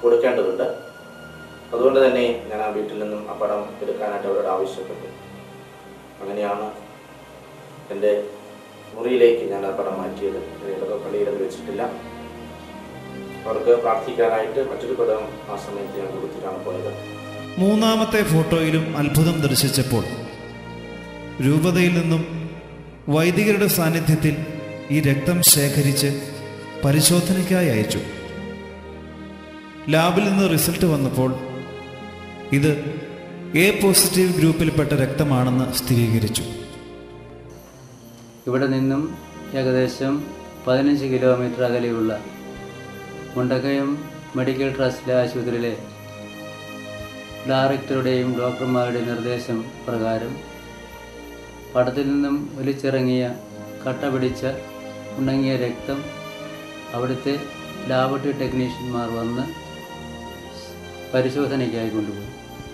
കൊടുക്കേണ്ടതുണ്ട് അതുകൊണ്ട് തന്നെ ഞാൻ ആ വീട്ടിൽ നിന്നും ആ പടം എടുക്കാനായിട്ട് അവരോട് ആവശ്യപ്പെട്ടു അങ്ങനെയാണ് എൻ്റെ മുറിയിലേക്ക് ഞാൻ ആ പടം മാറ്റിയത് ഇതൊക്കെ പള്ളിയിലത് വെച്ചിട്ടില്ല അവർക്ക് പ്രാർത്ഥിക്കാനായിട്ട് മറ്റൊരു പടം ആ സമയത്ത് ഞാൻ കൊടുത്തിട്ടാണ് പോയത് മൂന്നാമത്തെ ഫോട്ടോയിലും അത്ഭുതം ദർശിച്ചപ്പോൾ രൂപതയിൽ നിന്നും വൈദികരുടെ സാന്നിധ്യത്തിൽ ഈ രക്തം ശേഖരിച്ച് പരിശോധനയ്ക്കായി അയച്ചു ലാബിൽ നിന്ന് റിസൾട്ട് വന്നപ്പോൾ ഇത് എ പോസിറ്റീവ് ഗ്രൂപ്പിൽപ്പെട്ട രക്തമാണെന്ന് സ്ഥിരീകരിച്ചു ഇവിടെ നിന്നും ഏകദേശം പതിനഞ്ച് കിലോമീറ്റർ അകലെയുള്ള മുണ്ടക്കയം മെഡിക്കൽ ട്രസ്റ്റിലെ ആശുപത്രിയിലെ ഡയറക്ടറുടെയും ഡോക്ടർമാരുടെയും നിർദ്ദേശം പ്രകാരം പടത്തിൽ നിന്നും ഒലിച്ചിറങ്ങിയ കട്ട പിടിച്ച ഉണങ്ങിയ രക്തം അവിടുത്തെ ലാബറട്ടറി ടെക്നീഷ്യന്മാർ വന്ന് പരിശോധനയ്ക്കായി കൊണ്ടുപോയി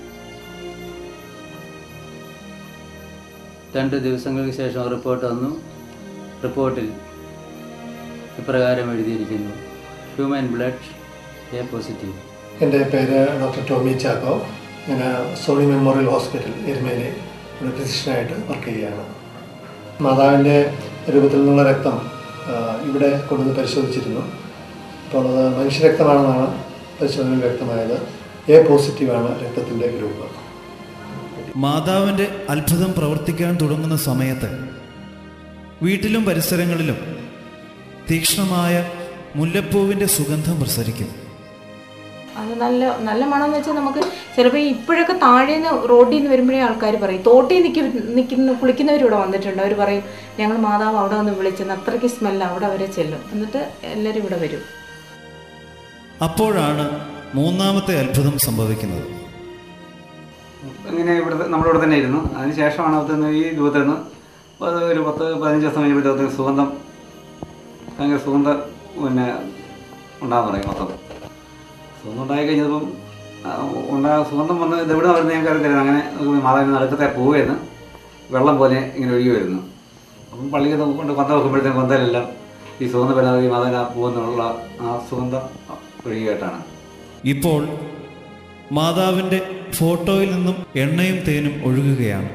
രണ്ട് ദിവസങ്ങൾക്ക് ശേഷം റിപ്പോർട്ട് വന്നു റിപ്പോർട്ടിൽ ഇപ്രകാരം എഴുതിയിരിക്കുന്നു ഹ്യൂമൻ ബ്ലഡ് എ പോസിറ്റീവ് എൻ്റെ പേര് ഡോക്ടർ ടോമി ചാക്കോ ഞാൻ സോണി മെമ്മോറിയൽ ഹോസ്പിറ്റൽ എരുമേലി ഒരു ഫിസിഷ്യനായിട്ട് വർക്ക് ചെയ്യുകയാണ് മാതാവിൻ്റെ രൂപത്തിൽ നിന്നുള്ള രക്തം ആ, ഇവിടെ കൊണ്ടുവന്ന് പരിശോധിച്ചിരുന്നു അപ്പോൾ അത് മനുഷ്യരക്തമാണെന്നാണ് പരിശോധനയിൽ വ്യക്തമായത് എ പോസിറ്റീവാണ് രക്തത്തിൻ്റെ ഗ്രൂപ്പ് മാതാവിൻ്റെ അത്ഭുതം പ്രവർത്തിക്കാൻ തുടങ്ങുന്ന സമയത്ത് വീട്ടിലും പരിസരങ്ങളിലും തീക്ഷ്ണമായ മുല്ലപ്പൂവിൻ്റെ സുഗന്ധം പ്രസരിക്കും അത് നല്ല നല്ല മണം എന്ന് വെച്ചാൽ നമുക്ക് ചിലപ്പോൾ ഇപ്പോഴൊക്കെ താഴെ നിന്ന് റോഡിൽ നിന്ന് വരുമ്പോഴേ ആൾക്കാർ പറയും തോട്ടിൽ നിൽക്കി നിൽക്കുന്ന കുളിക്കുന്നവരിവിടെ വന്നിട്ടുണ്ട് അവർ പറയും ഞങ്ങൾ മാതാവ് അവിടെ വന്ന് വിളിച്ചെന്ന് അത്രയ്ക്ക് സ്മെല്ല് അവിടെ വരെ ചെല്ലും എന്നിട്ട് എല്ലാവരും ഇവിടെ വരും അപ്പോഴാണ് മൂന്നാമത്തെ അത്ഭുതം സംഭവിക്കുന്നത് ഇങ്ങനെ ഇവിടെ നമ്മളിവിടെ തന്നെ ഇരുന്നു അതിന് ശേഷമാണ് അകത്തുനിന്ന് ഈ രൂപത്തിൽ നിന്ന് അത് ഒരു പത്ത് പതിനഞ്ച് ദിവസം കഴിഞ്ഞപ്പോഴത്തേക്ക് സുഗന്ധം ഭയങ്കര സുഗന്ധം പിന്നെ ഉണ്ടാകാൻ തുടങ്ങി മൊത്തം സുഗന്ധം ഉണ്ടായി കഴിഞ്ഞപ്പം ആ, ഉണ്ടാ സുഗന്ധം വന്ന് ഇത് എവിടെ വരുന്നത് ഞങ്ങൾക്ക് അറിയത്തില്ല അങ്ങനെ മാതാവിന് നടുക്കത്തെ പൂവേന്ന് വെള്ളം പോലെ ഇങ്ങനെ ഒഴുകി വരുന്നു അപ്പം പള്ളിയിൽ കൊണ്ട് കൊന്ത വെക്കുമ്പോഴത്തേക്കും കൊന്തയിലെല്ലാം ഈ സുഗന്ധം വരുന്നത് ഈ മാതാവിന് ആ പൂവെന്നുള്ള ആ സുഗന്ധം ഒഴുകിയായിട്ടാണ് ഇപ്പോൾ മാതാവിൻ്റെ ഫോട്ടോയിൽ നിന്നും എണ്ണയും തേനും ഒഴുകുകയാണ്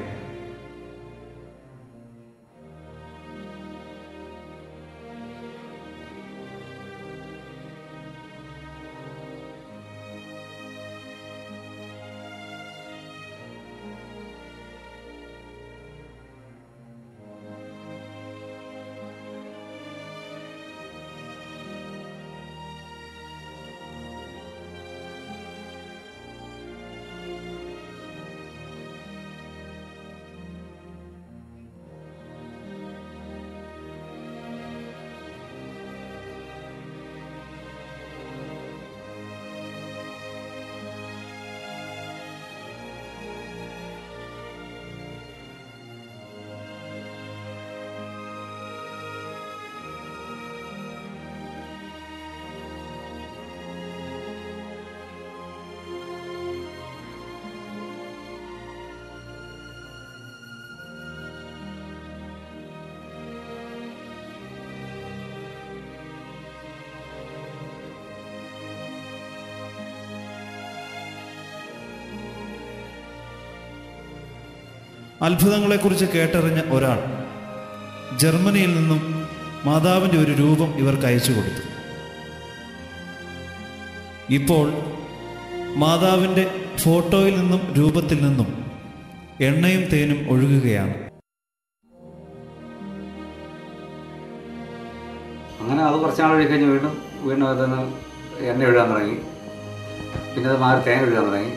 അത്ഭുതങ്ങളെക്കുറിച്ച് കേട്ടറിഞ്ഞ ഒരാൾ ജർമ്മനിയിൽ നിന്നും മാതാവിൻ്റെ ഒരു രൂപം ഇവർക്ക് അയച്ചു കൊടുത്തു ഇപ്പോൾ മാതാവിൻ്റെ ഫോട്ടോയിൽ നിന്നും രൂപത്തിൽ നിന്നും എണ്ണയും തേനും ഒഴുകുകയാണ് അങ്ങനെ അത് കുറച്ച് നാൾ കഴിഞ്ഞ് വീണ്ടും വീണ്ടും അതിന് എണ്ണ ഒഴുകാൻ തുടങ്ങി പിന്നെ അത് മാറി തേങ്ങ ഒഴുകാൻ തുടങ്ങി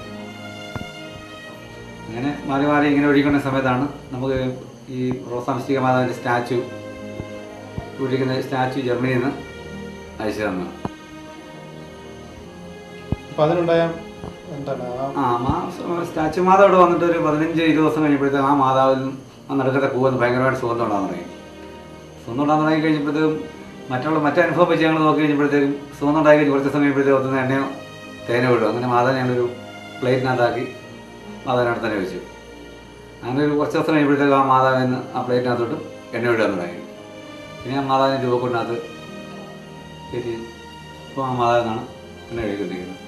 അങ്ങനെ മാറി മാറി ഇങ്ങനെ ഒഴുകിക്കൊണ്ട സമയത്താണ് നമുക്ക് ഈ റോസാംശിക മാതാവിൻ്റെ സ്റ്റാച്ചു ഒഴിക്കുന്ന സ്റ്റാച്ചു ജർമ്മനിയിൽ നിന്ന് അയച്ചു തന്നത് അപ്പോൾ അതിനുണ്ടായ എന്താണ് ആ ആ മാ സ്റ്റാച്ചു മാതാവ് ഇവിടെ വന്നിട്ട് ഒരു പതിനഞ്ച് ഇരുപത് ദിവസം കഴിഞ്ഞപ്പോഴത്തേക്കും ആ മാതാവിൽ ആ നടുക്കത്തെ പൂവെന്ന് ഭയങ്കരമായിട്ട് സുഗന്ധം ഉണ്ടാകാൻ തുടങ്ങി സുഗന്ധം ഉണ്ടാകാൻ തുടങ്ങി കഴിഞ്ഞപ്പോഴത്തേക്കും മറ്റുള്ള മറ്റനുഭവം വെച്ച് ഞങ്ങൾ നോക്കി കഴിഞ്ഞപ്പോഴത്തേക്കും സുഗന്ധം ഉണ്ടായി കഴിഞ്ഞ് കുറച്ച് സമയം കഴിയുമ്പോഴത്തേക്കും ഒത്തുന്ന എണ്ണയോ തേനോ വിടും അങ്ങനെ മാതാവ് ഞങ്ങളൊരു പ്ലേറ്റിനകത്താക്കി മാതാവിനടുത്ത് തന്നെ വെച്ചു അങ്ങനെ ഒരു കുറച്ച് ദിവസം കഴിയുമ്പോഴത്തേക്കും ആ മാതാവിൽ നിന്ന് ആ പ്ലേറ്റിനകത്തോട്ട് എണ്ണ വിടാൻ തുടങ്ങി പിന്നെ ആ മാതാവിൻ്റെ രൂപക്കൊണ്ടിനകത്ത് കയറ്റി ഇപ്പോൾ ആ മാതാവിനാണ് എണ്ണ കഴിക്കൊണ്ടിരിക്കുന്നത്